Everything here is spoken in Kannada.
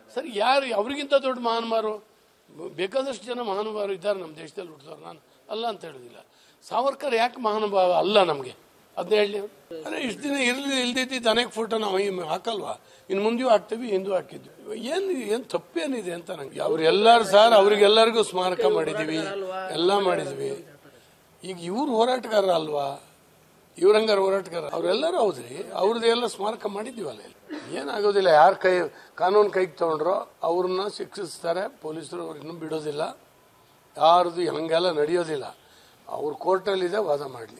ಸರ್ ಯಾರು ಅವರಿಗಿಂತ ದೊಡ್ಡ ಮಹಾನುಭಾವರು ಬೇಕಾದಷ್ಟು ಜನ ಮಹಾನುಭಾವರು ಇದ್ದಾರೆ ನಮ್ಮ ದೇಶದಲ್ಲಿ ಹುಟ್ಟಿದವ್ರು ನಾನು ಅಲ್ಲ ಅಂತ ಹೇಳೋದಿಲ್ಲ ಸಾವರ್ಕರ್ ಯಾಕೆ ಮಹಾನುಭಾವ ಅಲ್ಲ ನಮಗೆ ಅದನ್ನ ಹೇಳಿ ಅವ್ರು. ಅರೆ ಇಷ್ಟು ದಿನ ಇರಲಿ ಇಲ್ದಿದ್ದು ಅನೇಕ ಫೋಟೋ ನಾವು ಈ ಹಾಕಲ್ವಾ ಇನ್ನು ಮುಂದೆಯೂ ಹಾಕ್ತೀವಿ ಹಿಂದೂ ಹಾಕಿದ್ವಿ ಏನು ಏನು ತಪ್ಪೇನಿದೆ ಅಂತ ನಂಗೆ ಅವ್ರೆಲ್ಲರೂ ಸರ್ ಅವ್ರಿಗೆಲ್ಲರಿಗೂ ಸ್ಮಾರಕ ಮಾಡಿದ್ದೀವಿ ಎಲ್ಲ ಮಾಡಿದ್ವಿ ಈಗ ಇವ್ರು ಹೋರಾಟಗಾರ ಅಲ್ವಾ ಇವ್ರಂಗಾರ ಹೋರಾಟಗಾರ ಅವರೆಲ್ಲರೂ ಹೌದ್ರಿ ಅವ್ರದ್ದು ಎಲ್ಲ ಸ್ಮಾರಕ ಮಾಡಿದ್ದೀವಲ್ಲ ಇಲ್ಲಿ. ಏನಾಗೋದಿಲ್ಲ ಯಾರ ಕೈ ಕಾನೂನು ಕೈಗೆ ತಗೊಂಡ್ರೋ ಅವ್ರನ್ನ ಶಿಕ್ಷಿಸ್ತಾರೆ ಪೊಲೀಸರು ಅವ್ರನ್ನೂ ಬಿಡೋದಿಲ್ಲ ಯಾರ್ದು ಹಂಗೆಲ್ಲ ನಡೆಯೋದಿಲ್ಲ ಅವ್ರ ಕೋರ್ಟಲ್ಲಿದೆ ವಾದ ಮಾಡಲಿ